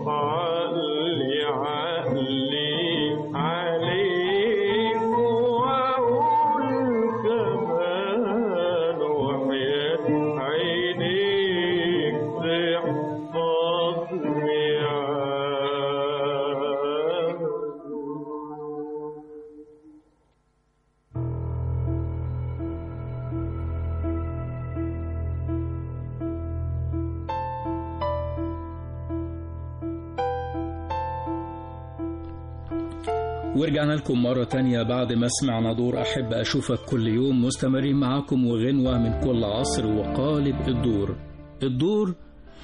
عقلي عقلي عليك وأقول كمان وحياة عينيك تحفظني عنك ورجعنا لكم مرة تانية بعد ما سمعنا دور أحب أشوفك كل يوم مستمرين معاكم وغنوة من كل عصر وقالب الدور الدور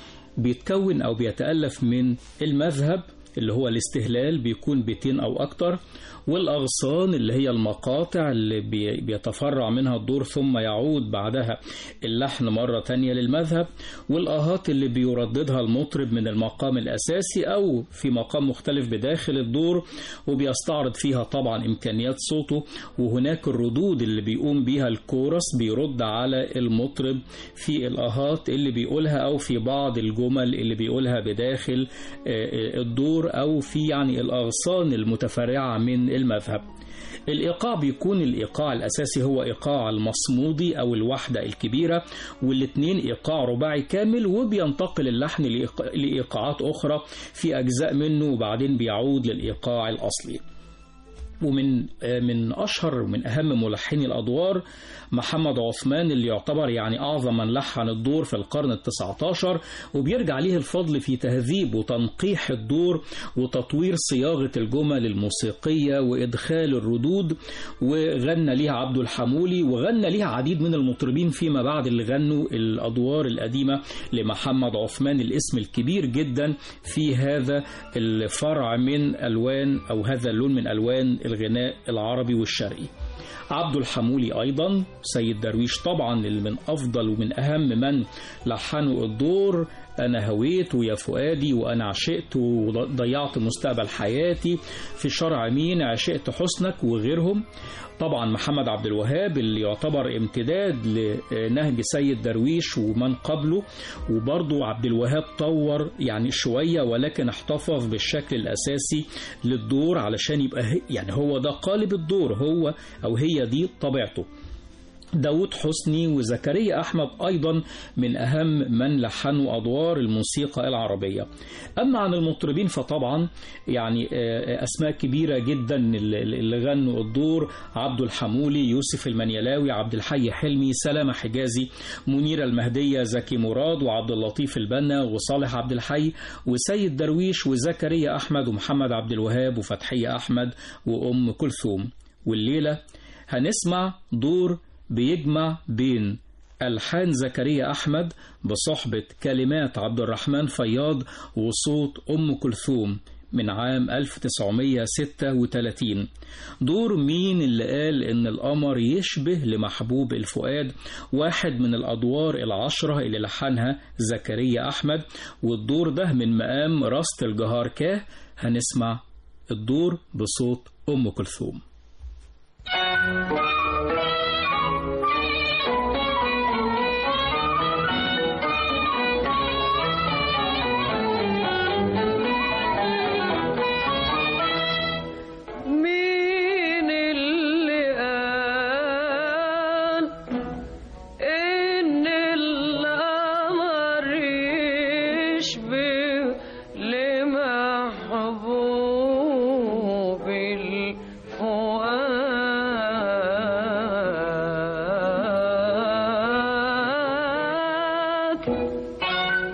بيتكون أو بيتألف من المذهب اللي هو الاستهلال بيكون بيتين أو أكتر والأغصان اللي هي المقاطع اللي بي- بيتفرع منها الدور ثم يعود بعدها اللحن مرة تانية للمذهب والآهات اللي بيرددها المطرب من المقام الأساسي أو في مقام مختلف بداخل الدور وبيستعرض فيها طبعا إمكانيات صوته وهناك الردود اللي بيقوم بيها الكورس بيرد على المطرب في الآهات اللي بيقولها أو في بعض الجمل اللي بيقولها بداخل آه، آه، الدور أو في يعني الأغصان المتفرعة من المذهب الإيقاع بيكون الإيقاع الأساسي هو إيقاع المصمودي أو الوحدة الكبيرة والاتنين إيقاع رباعي كامل وبينتقل اللحن لإيق- لإيقاعات أخرى في أجزاء منه وبعدين بيعود للإيقاع الأصلي ومن آه، من اشهر ومن اهم ملحني الادوار محمد عثمان اللي يعتبر يعني اعظم من لحن الدور في القرن ال19 وبيرجع ليه الفضل في تهذيب وتنقيح الدور وتطوير صياغه الجمل الموسيقيه وادخال الردود وغنى ليها عبد الحمولي وغنى ليها عديد من المطربين فيما بعد اللي غنوا الادوار القديمه لمحمد عثمان الاسم الكبير جدا في هذا الفرع من الوان او هذا اللون من الوان الغناء العربي والشرقي عبد الحمولي أيضا سيد درويش طبعا اللي من أفضل ومن أهم من لحنوا الدور أنا هويت ويا فؤادي وأنا عشقت وضيعت مستقبل حياتي في شرع مين عشقت حسنك وغيرهم طبعا محمد عبد الوهاب اللي يعتبر امتداد لنهج سيد درويش ومن قبله وبرضه عبد الوهاب طور يعني شوية ولكن احتفظ بالشكل الأساسي للدور علشان يبقى هي- يعني هو ده قالب الدور هو أو هي دي طبيعته داود حسني وزكريا أحمد أيضا من أهم من لحنوا أدوار الموسيقى العربية أما عن المطربين فطبعا يعني آه، أسماء كبيرة جدا اللي اللي غنوا الدور عبد الحمولي يوسف المنيلاوي عبد الحي حلمي سلامة حجازي منيرة المهدية زكي مراد وعبد اللطيف البنا وصالح عبد الحي وسيد درويش وزكريا أحمد ومحمد عبد الوهاب وفتحية أحمد وأم كلثوم والليلة هنسمع دور بيجمع بين ألحان زكريا أحمد بصحبة كلمات عبد الرحمن فياض وصوت أم كلثوم من عام 1936 دور مين اللي قال إن القمر يشبه لمحبوب الفؤاد واحد من الأدوار العشرة اللي لحنها زكريا أحمد والدور ده من مقام راست الجهار كاه هنسمع الدور بصوت أم كلثوم مين اللي قال إن القمر يشبه لمحبوب الفؤاد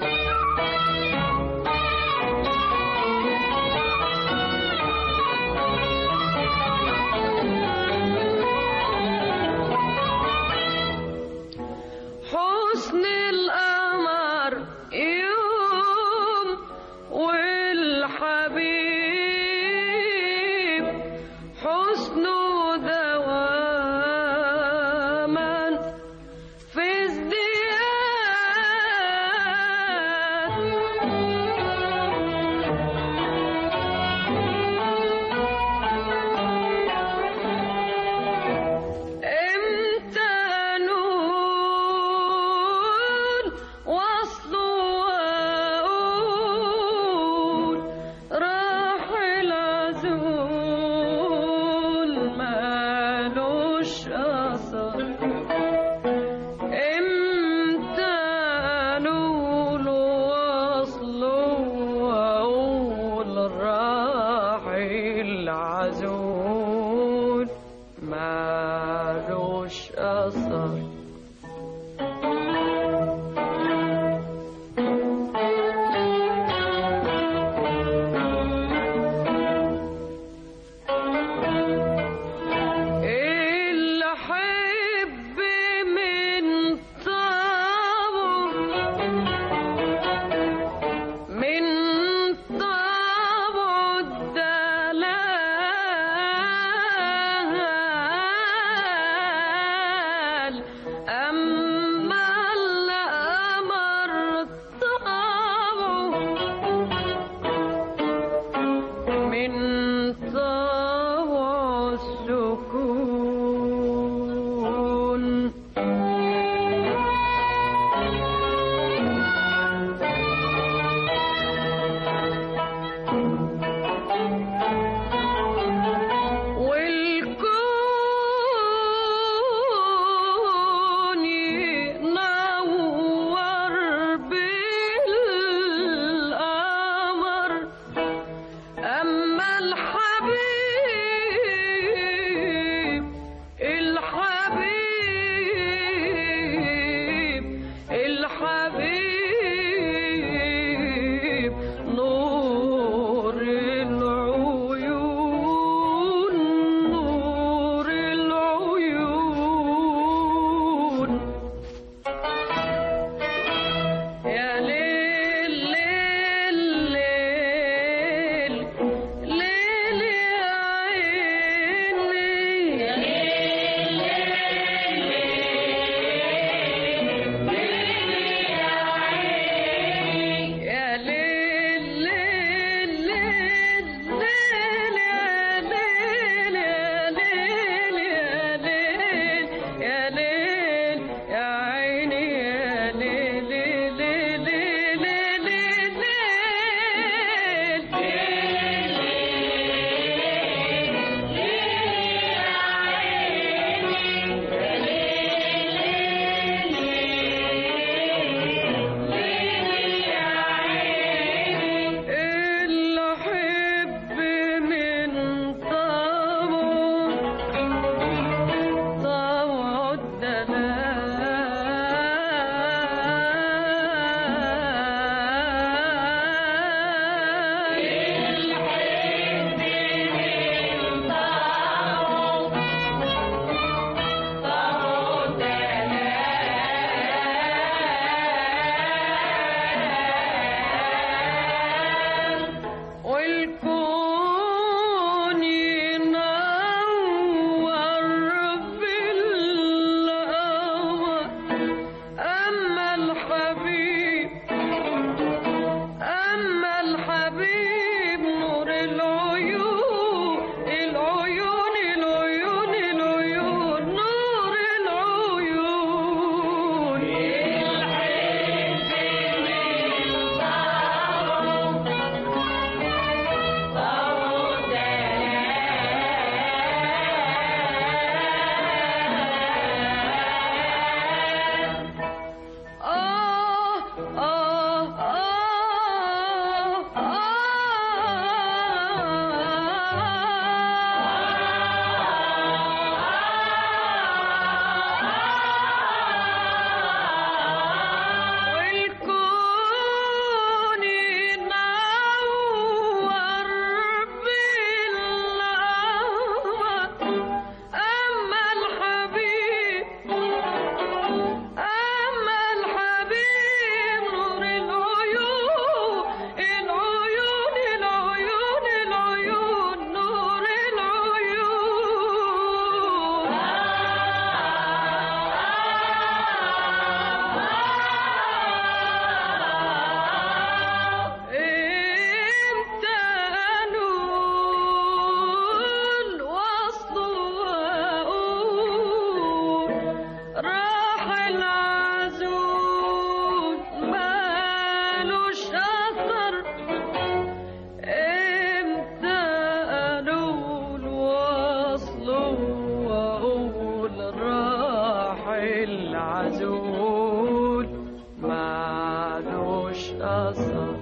حسن القمر يوم والحبيب حسنه دواما في ازدياد امتى نقول وصل واقول والكون ينور بالقمر أما الحبيب أما الحبيب نور العيون العيون العيون العيون نور العيون آه آه آه والكون ينور بالقمر أما الحبيب أما الحبيب نور العيون العيون العيون العيون نور العيون انت نقول وصل واقول راح العزول مالوش اثر امتى انول وصل واقول راح العزول مالوش اثر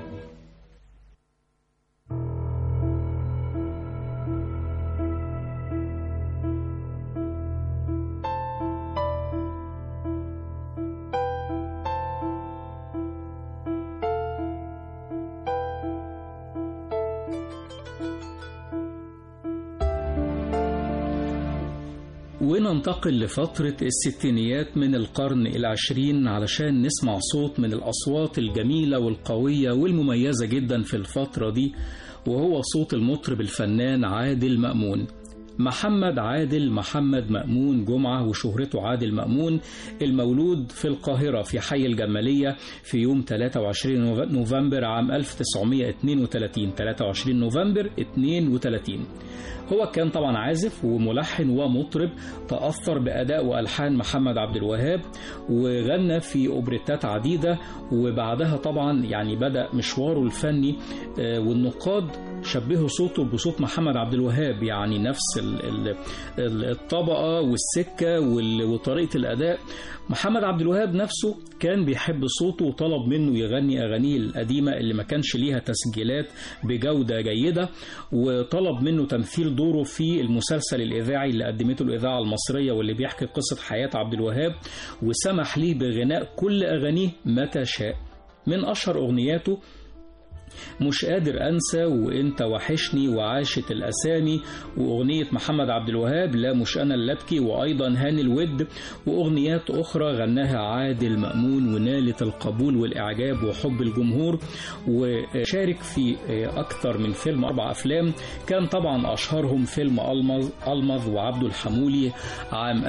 وننتقل لفترة الستينيات من القرن العشرين علشان نسمع صوت من الأصوات الجميلة والقوية والمميزة جدا في الفترة دي وهو صوت المطرب الفنان عادل مأمون محمد عادل محمد مأمون جمعة وشهرته عادل مأمون المولود في القاهرة في حي الجمالية في يوم 23 نوفمبر عام 1932 23 نوفمبر 32 هو كان طبعا عازف وملحن ومطرب تأثر بأداء وألحان محمد عبد الوهاب وغنى في أوبريتات عديدة وبعدها طبعا يعني بدأ مشواره الفني آه، والنقاد شبهوا صوته بصوت محمد عبد الوهاب يعني نفس ال- ال- ال- الطبقة والسكة وال- وطريقة الأداء محمد عبد الوهاب نفسه كان بيحب صوته وطلب منه يغني أغانيه القديمة اللي ما كانش ليها تسجيلات بجودة جيدة وطلب منه تمثيل دوره في المسلسل الإذاعي اللي قدمته الإذاعة المصرية واللي بيحكي قصة حياة عبد الوهاب وسمح ليه بغناء كل أغانيه متى شاء من أشهر أغنياته مش قادر أنسى وإنت وحشني وعاشت الأسامي وأغنية محمد عبد الوهاب لا مش أنا اللي أبكي وأيضا هاني الود وأغنيات أخرى غناها عادل مأمون ونالت القبول والإعجاب وحب الجمهور وشارك في أكثر من فيلم أربع أفلام كان طبعا أشهرهم فيلم ألمظ ألمظ وعبد الحمولي عام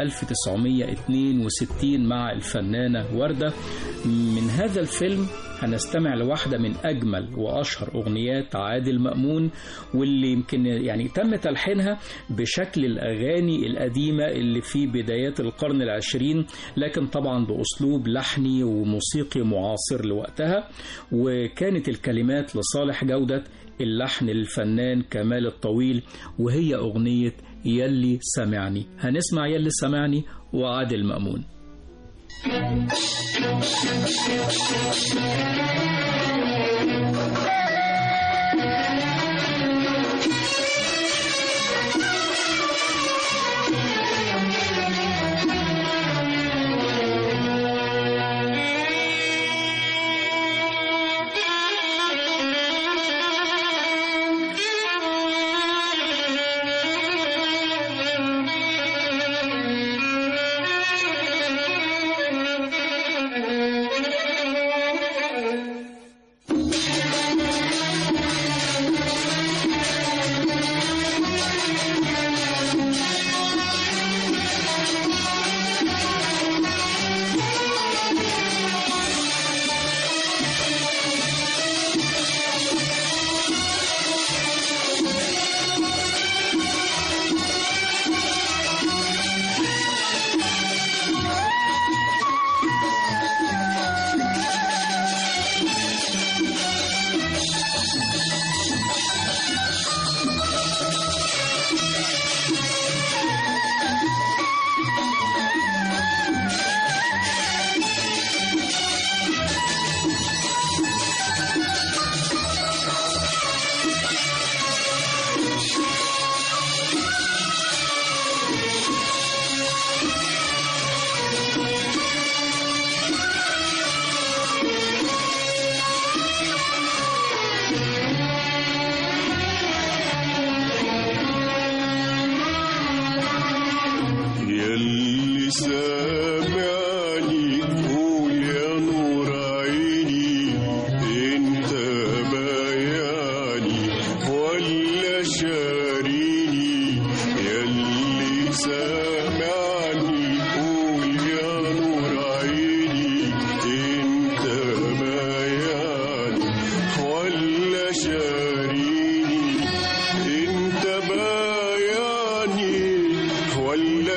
1962 مع الفنانة وردة من هذا الفيلم هنستمع لواحدة من أجمل وأشهر أغنيات عادل مأمون واللي يمكن يعني تم تلحينها بشكل الأغاني القديمة اللي في بدايات القرن العشرين لكن طبعا بأسلوب لحني وموسيقي معاصر لوقتها وكانت الكلمات لصالح جودة اللحن الفنان كمال الطويل وهي أغنية يلي سمعني هنسمع يلي سمعني وعادل مأمون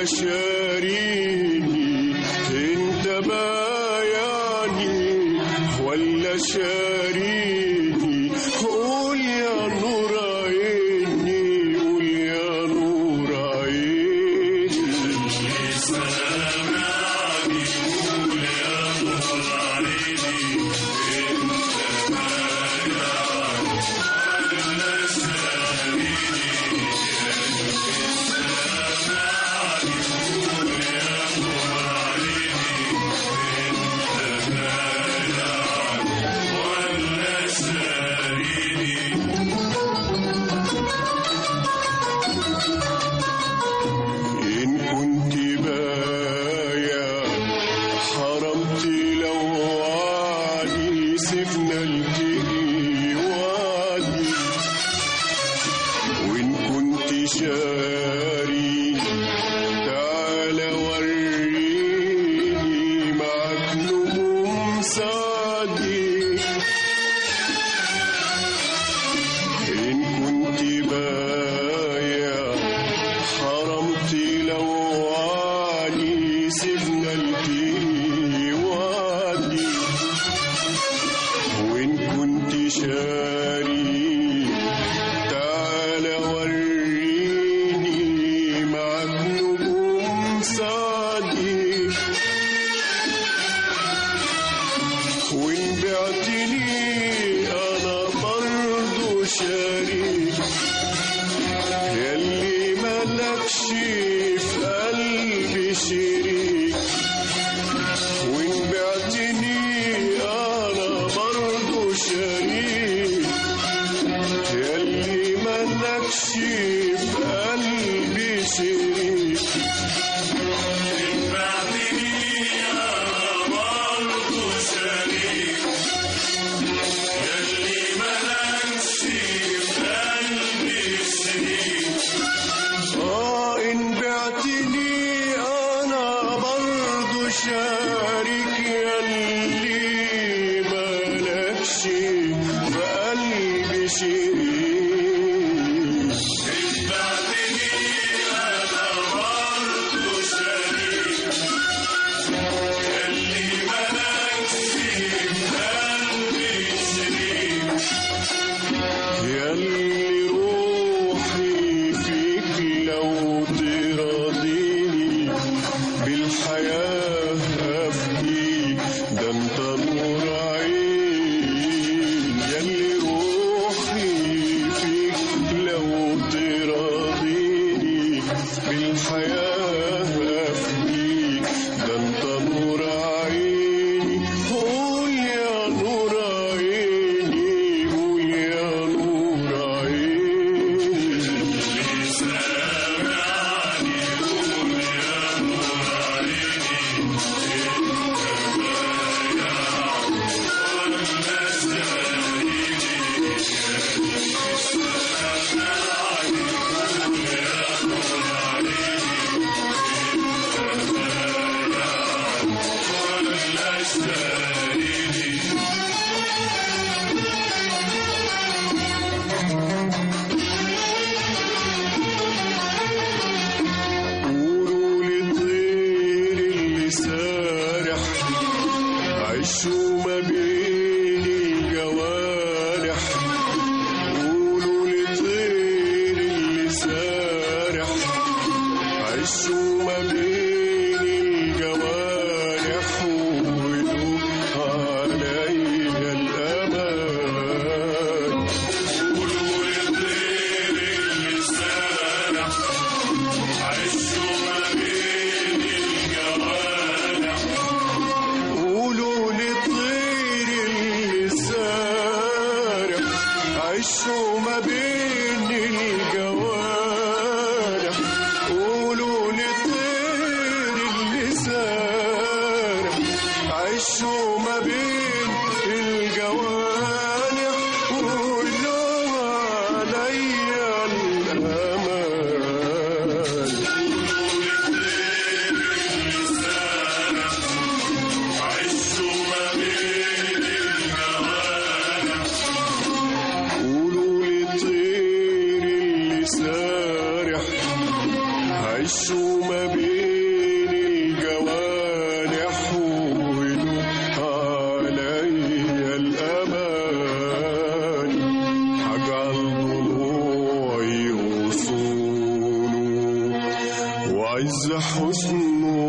شاريني انت بايعني ولا شاريني قول يا نور عيني قول يا نور عيني إن كنت بايع حرمت لو وعدي سفنا التقي وعدي وإن كنت شاري تعال وريني معك نجوم سعدي إن كنت بايع حرمت لو وعدي سيبنا الكي وعدي وإن كنت شاري تعال وريني معك نجوم سعدي وإن بعتني أنا برضو شريك يلي ملكش في قلبي شريك وإن بعتني أنا برضو شريك يلي ملكش في قلبي شريك آه إن بعتني أنا برضو شارك يلي مالكش في قلبي شريك يلي روحي فيك لو تراضيني بالحياة أفديك ده انت نور عين يلي روحي فيك لو تراضيني بالحياة أفديك ده انت نور عيني قول يا نور عيني قول يا نور عيني قولوا للطير اللي سارح عشوا ما بين الجوارح قولوا للطير اللي سارح عشوا ما بين الجوارح وقولوا عليا الأمان قولوا للطير اللي سارح قولوا للطير اللي سارح عشوا ما بين الجوارح قولوا للطير اللي سارح عشوا ما بين الجوارح قولوا عليا الأمان قولوا للطير اللي سارح عشوا ما بين عز حسنه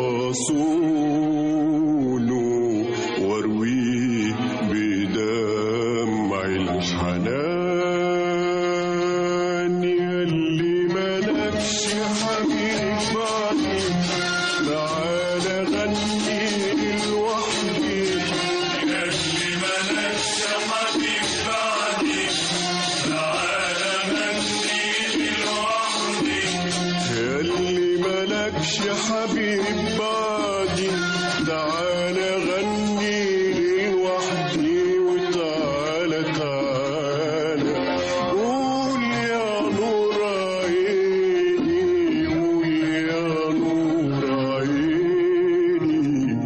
وصونه وارويه بدمع الحنان يلي ملكش حبيب بعدي تعالى غني لوحدي يلي ملكش حبيب بعدي تعالى غني لوحدي يلي ملكش حبيب بعدي تعالى غني لوحدي وتعالى تعالى قول يا نور عيني قول يا نور عيني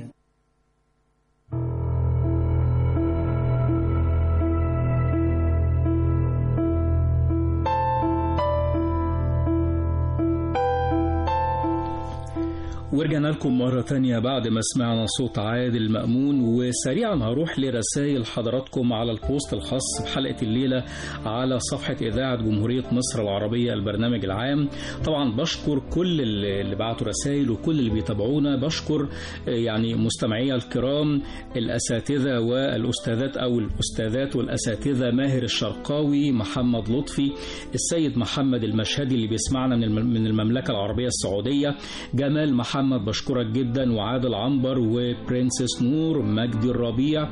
ورجعنا لكم مرة تانية بعد ما سمعنا صوت عادل مأمون وسريعا هروح لرسائل حضراتكم على البوست الخاص بحلقة الليلة على صفحة إذاعة جمهورية مصر العربية البرنامج العام طبعا بشكر كل اللي اللي بعتوا رسائل وكل اللي بيتابعونا بشكر آه، يعني مستمعي الكرام الأساتذة والأستاذات أو الأستاذات والأساتذة ماهر الشرقاوي محمد لطفي السيد محمد المشهدي اللي بيسمعنا من الم- من المملكة العربية السعودية جمال محمد بشكرك جدا وعادل عنبر وبرنسس نور مجدي الربيع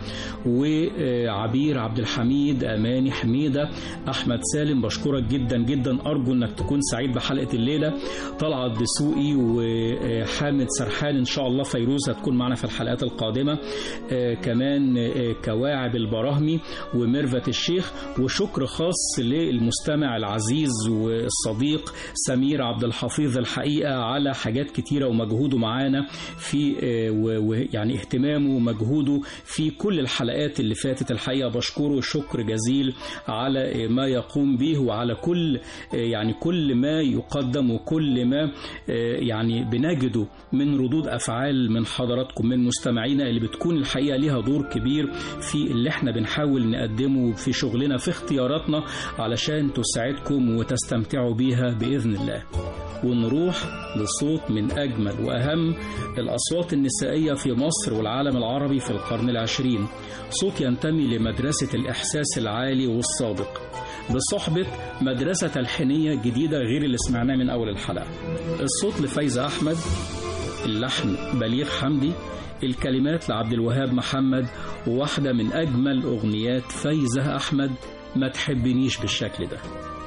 وعبير عبد الحميد أماني حميدة أحمد سالم بشكرك جدا جدا أرجو أنك تكون سعيد بحلقة الليلة طلعت دسوقي وحامد سرحان إن شاء الله فيروز هتكون معنا في الحلقات القادمة آه، كمان آه، كواعب البراهمي وميرفت الشيخ وشكر خاص للمستمع العزيز والصديق سمير عبد الحفيظ الحقيقة على حاجات كتيرة ومجهوده معانا في آه، و- ويعني اهتمامه ومجهوده في كل الحلقات اللي فاتت الحقيقة بشكره شكر جزيل على آه، ما يقوم به وعلى كل آه، يعني كل ما يقدم وكل ما آه، يعني بنجده من ردود أفعال من حضراتكم من مستمعينا اللي بتكون الحقيقة ليها دور كبير في اللي احنا بنحاول نقدمه في شغلنا في اختياراتنا علشان تسعدكم وتستمتعوا بيها بإذن الله ونروح لصوت من أجمل وأهم الأصوات النسائية في مصر والعالم العربي في القرن العشرين صوت ينتمي لمدرسة الإحساس العالي والصادق بصحبة مدرسة تلحينية جديدة غير اللي سمعناه من أول الحلقة الصوت لفايزة أحمد اللحن بليغ حمدي الكلمات لعبد الوهاب محمد وواحدة من أجمل أغنيات فايزة أحمد ما تحبنيش بالشكل ده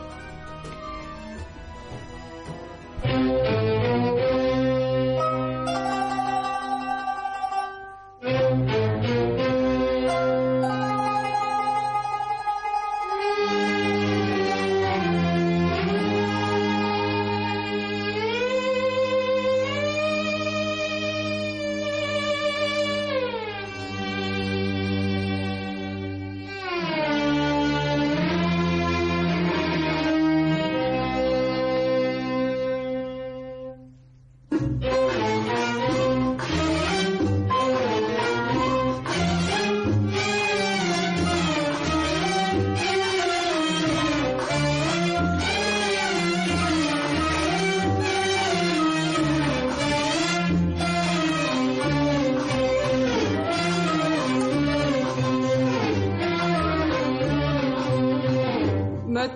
ما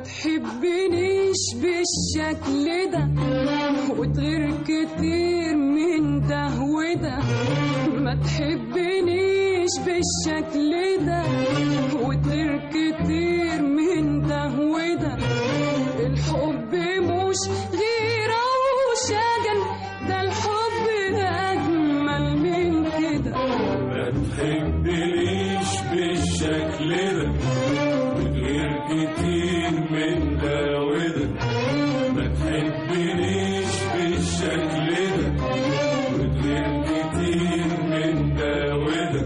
تحبنيش بالشكل ده وتغير كتير من ده وده ما تحبنيش بالشكل ده وتغير كتير من ده وده الحب مش غيرة وشجن ده الحب أجمل من كده ما تحبنيش بالشكل ده وتغير كتير من ده وده ما تحبنيش بالشكل ده وتغير كتير من ده وده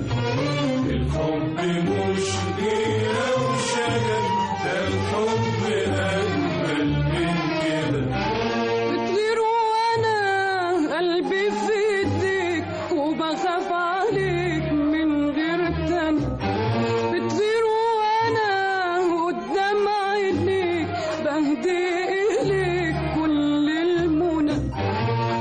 الحب مش غيرة وشجن ده الحب أجمل من كده بتغير وانا قلبي في ايديك وبخاف عليك من غير تاني بتغير وانا قدام عينيك بهدي اليك كل المنى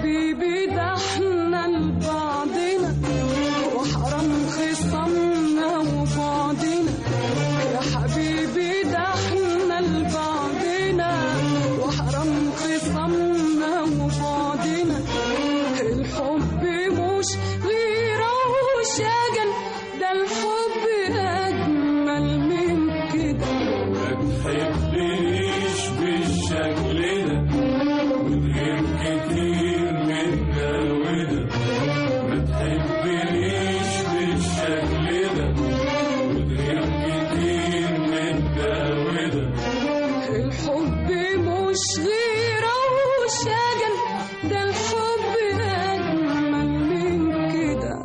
حبيبي ده احنا لبعضنا وحرام خصامنا وبعضنا يا حبيبي ده احنا لبعضنا وحرام خصامنا وبعضنا الحب مش غيرة وشجن ده الحب أجمل من كده ما تحبنيش بالشكل ده وتغير كتير من ده وده ما تحبنيش بالشكل ده وتغير كتير من ده وده الحب مش غيرة وشجن ده الحب أجمل من كده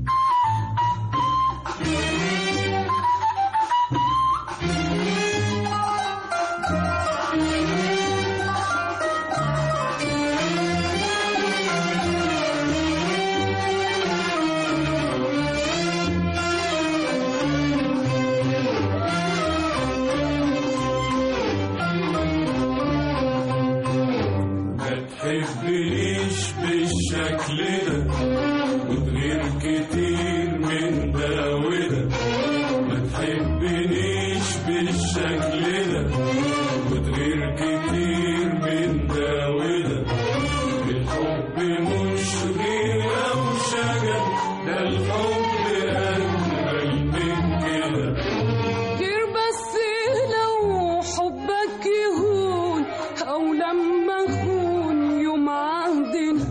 ما تحبنيش بالشكل ده وتغير كتير من ده وده ما تحبنيش بالشكل ده وتغير كتير من ده وده الحب مش غيرة وشجن ده الحب أجمل من كده غير بس لو حبك يهون أو لما أخون يوم عهدنا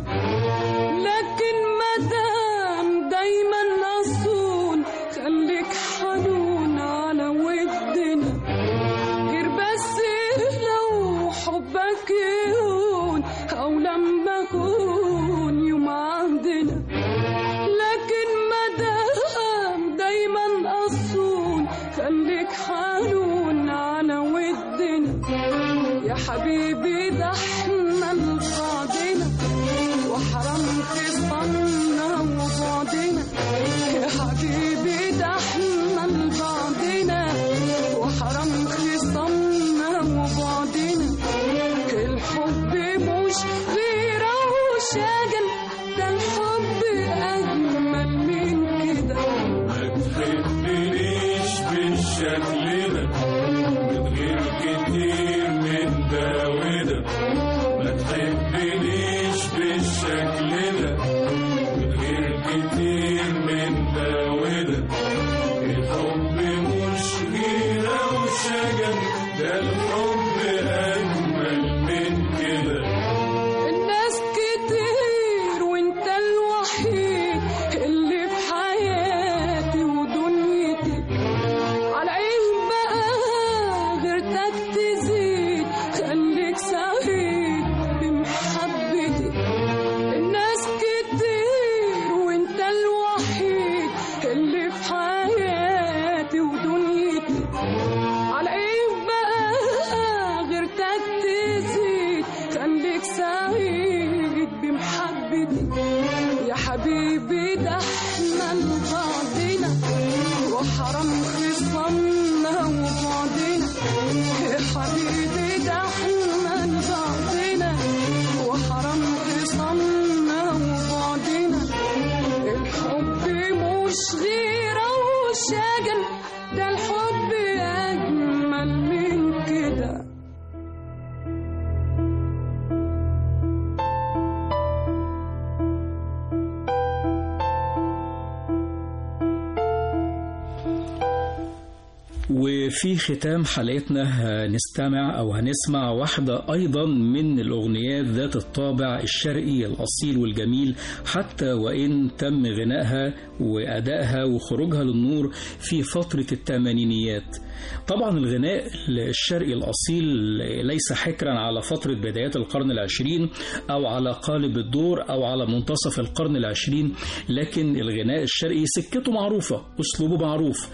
لكن مدام دايما أصون خليك حنون على ودنا غير بس لو حبك يهون أو لما أخون يوم عهدنا لكن مدام دايما أصون خليك حنون على ودنا يا حبيبي ده احنا لبعضنا وحرام خصامنا وبعضنا يا حبيبي ده احنا لبعضنا وحرام خصامنا وبعضنا الحب مش غيرة وشجن ده الحب أجمل من كده ما تحبنيش بالشكل ده وتغير كتير من ده وده ما تحبنيش بالشكل ده وتغير كتير من ده وده الحب مش غيرة وشجن ده الحب أجمل من كده الناس كتير وانت الوحيد اللي في حياتي ودنيتي على ايه بقى غيرتك تزيد خليك سعيد بمحبتي الناس كتير وانت الوحيد اللي في حياتي ودنيتي على ايه بقى غيرتك تزيد خليك سعيد بمحبتي يا حبيبي ده احنا لبعضنا وحرام خصامنا وبعضنا يا حبيبي ده احنا لبعضنا وحرام خصامنا وبعضنا الحب مش غيرة وشجن ده الحب أجمل من كده وفي ختام حلقتنا هنستمع أو هنسمع واحدة أيضا من الأغنيات ذات الطابع الشرقي الأصيل والجميل حتى وإن تم غنائها وأدائها وخروجها للنور في فترة الثمانينيات طبعا الغناء الشرقي الأصيل ليس حكرا على فترة بدايات القرن العشرين أو على قالب الدور أو على منتصف القرن العشرين لكن الغناء الشرقي سكته معروفة أسلوبه معروف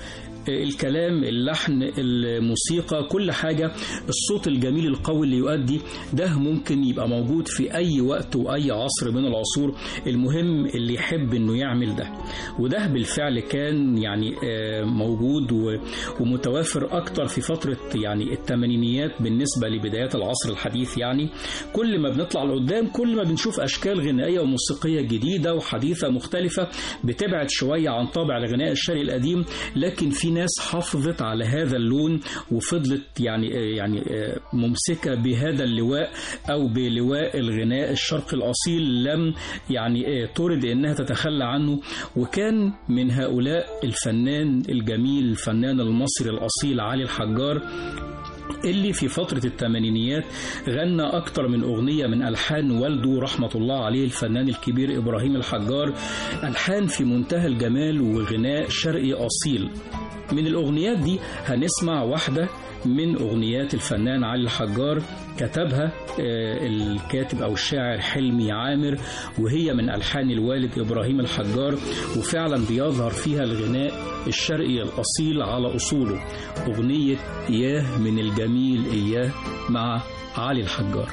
الكلام اللحن الموسيقى كل حاجة الصوت الجميل القوي اللي يؤدي ده ممكن يبقى موجود في أي وقت وأي عصر من العصور المهم اللي يحب إنه يعمل ده وده بالفعل كان يعني آه، موجود و- ومتوافر أكتر في فترة يعني الثمانينيات بالنسبة لبدايات العصر الحديث يعني كل ما بنطلع لقدام كل ما بنشوف أشكال غنائية وموسيقية جديدة وحديثة مختلفة بتبعد شوية عن طابع الغناء الشرقي القديم لكن في ناس حافظت على هذا اللون وفضلت يعني يعني ممسكة بهذا اللواء أو بلواء الغناء الشرقي الأصيل لم يعني ترد إنها تتخلى عنه وكان من هؤلاء الفنان الجميل الفنان المصري الأصيل علي الحجار اللي في فترة الثمانينيات غنى أكتر من أغنية من ألحان والده رحمة الله عليه الفنان الكبير إبراهيم الحجار ألحان في منتهى الجمال وغناء شرقي أصيل من الأغنيات دي هنسمع واحدة من أغنيات الفنان علي الحجار كتبها آه، الكاتب أو الشاعر حلمي عامر وهي من ألحان الوالد إبراهيم الحجار وفعلا بيظهر فيها الغناء الشرقي الأصيل على أصوله أغنية إياه من الجميل إياه مع علي الحجار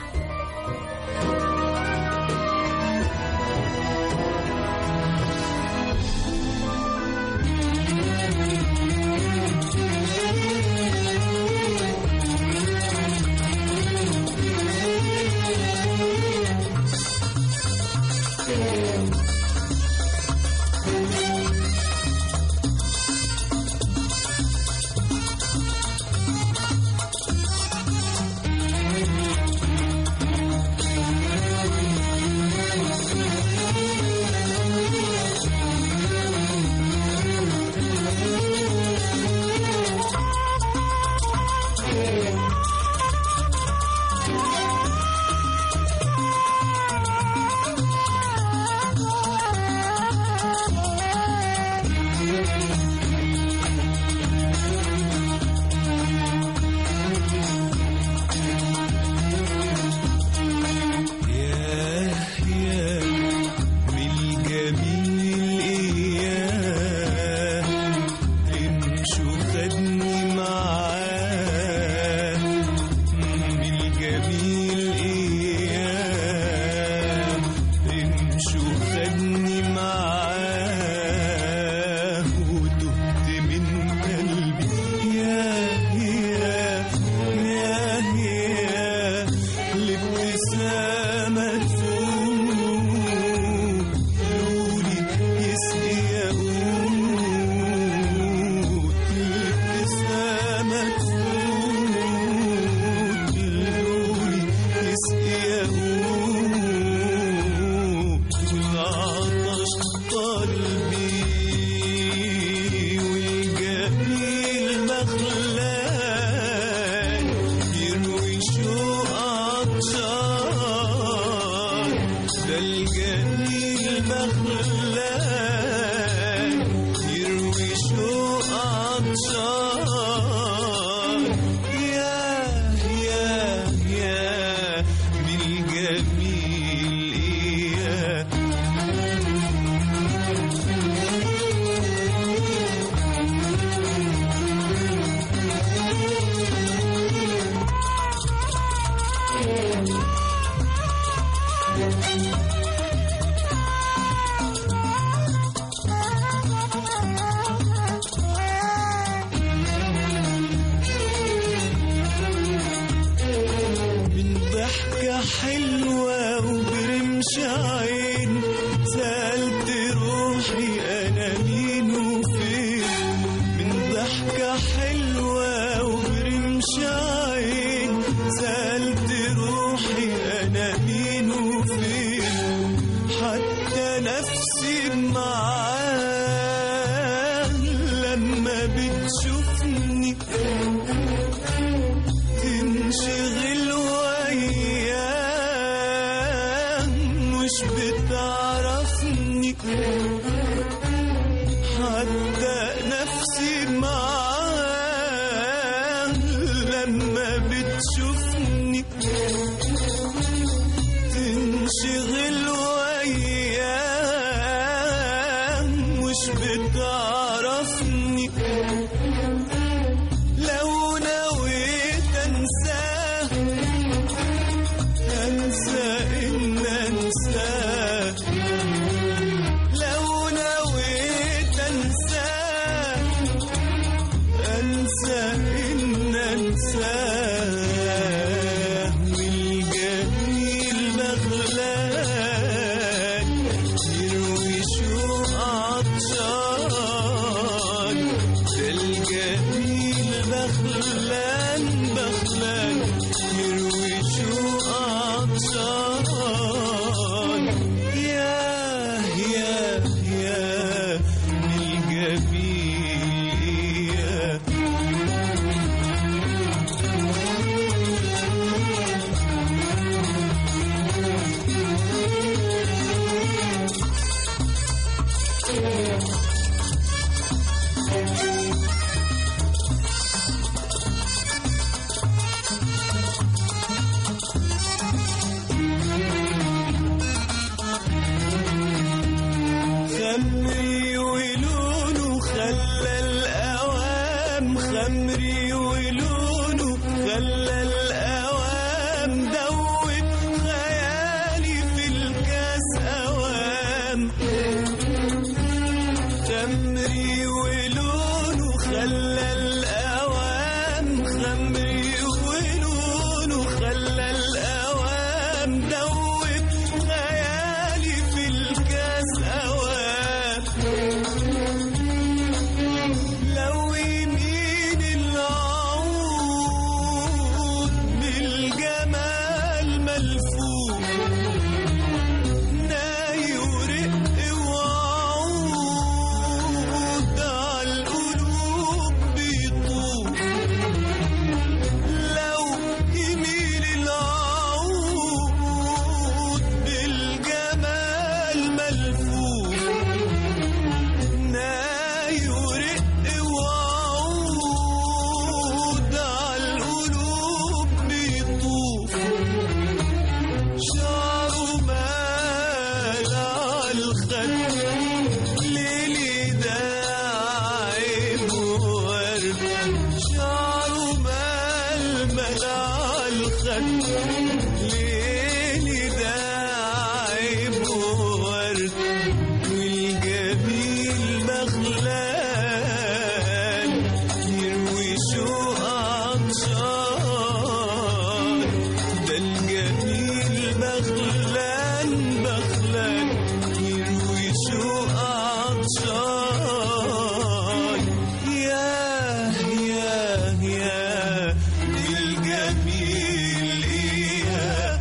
ياه ياه من الجميل إياه امشوا خدني معاه من الجميل إياه امشوا خدني معاه وتهت من قلبي ياه ياه ياه ياه الابتسامة تفوق لولي يسقي يقود الابتسامة تفوق لولي يسقي يقود والعطش قلبي والجميل مخلان يروي شوق عطشان ده الجميل مخلان يروي شوق عطشان يا يا يا بالجميل إياه من ضحكة حلوة وبرمش عين سألت روحي أنا مين وفين من ضحكة حلوة وبرمش عين سألت روحي أنا مين وفين حتى نفسي معاه لما بتشوفني تنشغل وياه مش بتعرفني حتى نفسي معاه لما بتشوفني تنشغل وياه مش بتعرفني انساه والجميل بغلان يروي شوق عطشان ده الجميل بغلان بغلان يروي شوق عطشان يا يا يا الجميل يا خمري ولونه خلى الأوام خمري ولونه خلى الأوام دوب خيالي في الكاس أوام خمري ولونه خلى الأوام خمري ولونه خلى الأوام دوب خيالي في الكاس أوام لو يمين العود بالجمال ملفوف ناي ورق وعود عالقلوب بيطوف لو يميل العود بالجمال ملفوف ناي ورق وعود عالقلوب بيطوف شعره مال عالخد ليلي داعب ورد شعره مال مال عالخد ليلي داعب ورد والجميل بغلان يروي شوق عطشان ده الجميل بغلان بغلان يروي شوق عطشان يا يا يا الجميل إياه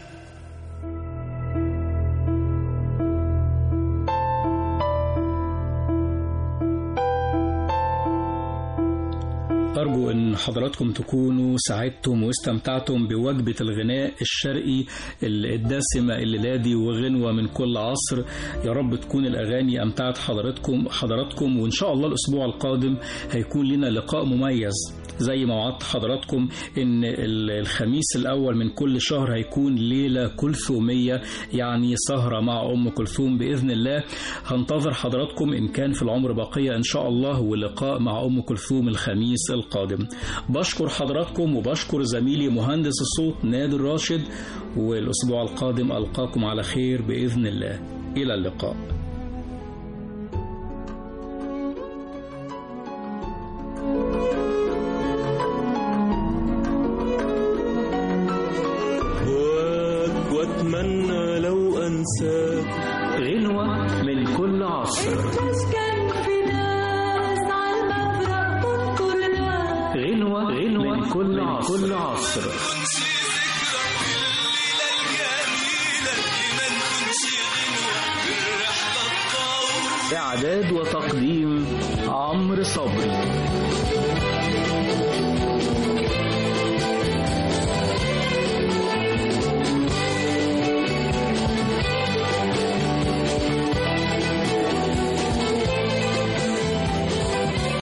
أرجو أن حضراتكم تكونوا سعدتم واستمتعتم بوجبة الغناء الشرقي الدسمة الليلة دي وغنوة من كل عصر يا رب تكون الأغاني أمتعت حضراتكم حضراتكم وإن شاء الله الأسبوع القادم هيكون لنا لقاء مميز زي ما وعدت حضراتكم ان ال- الخميس الاول من كل شهر هيكون ليله كلثوميه يعني سهره مع ام كلثوم باذن الله هنتظر حضراتكم ان كان في العمر بقيه ان شاء الله ولقاء مع ام كلثوم الخميس القادم بشكر حضراتكم وبشكر زميلي مهندس الصوت نادر راشد والاسبوع القادم القاكم على خير باذن الله الى اللقاء هواك واتمنى لو انساك غنوه من كل عصر تسكن في ناس عالمفرق تنطر ناس غنوة غنوة من كل عصر, كل عصر. إعداد وتقديم عمرو صبري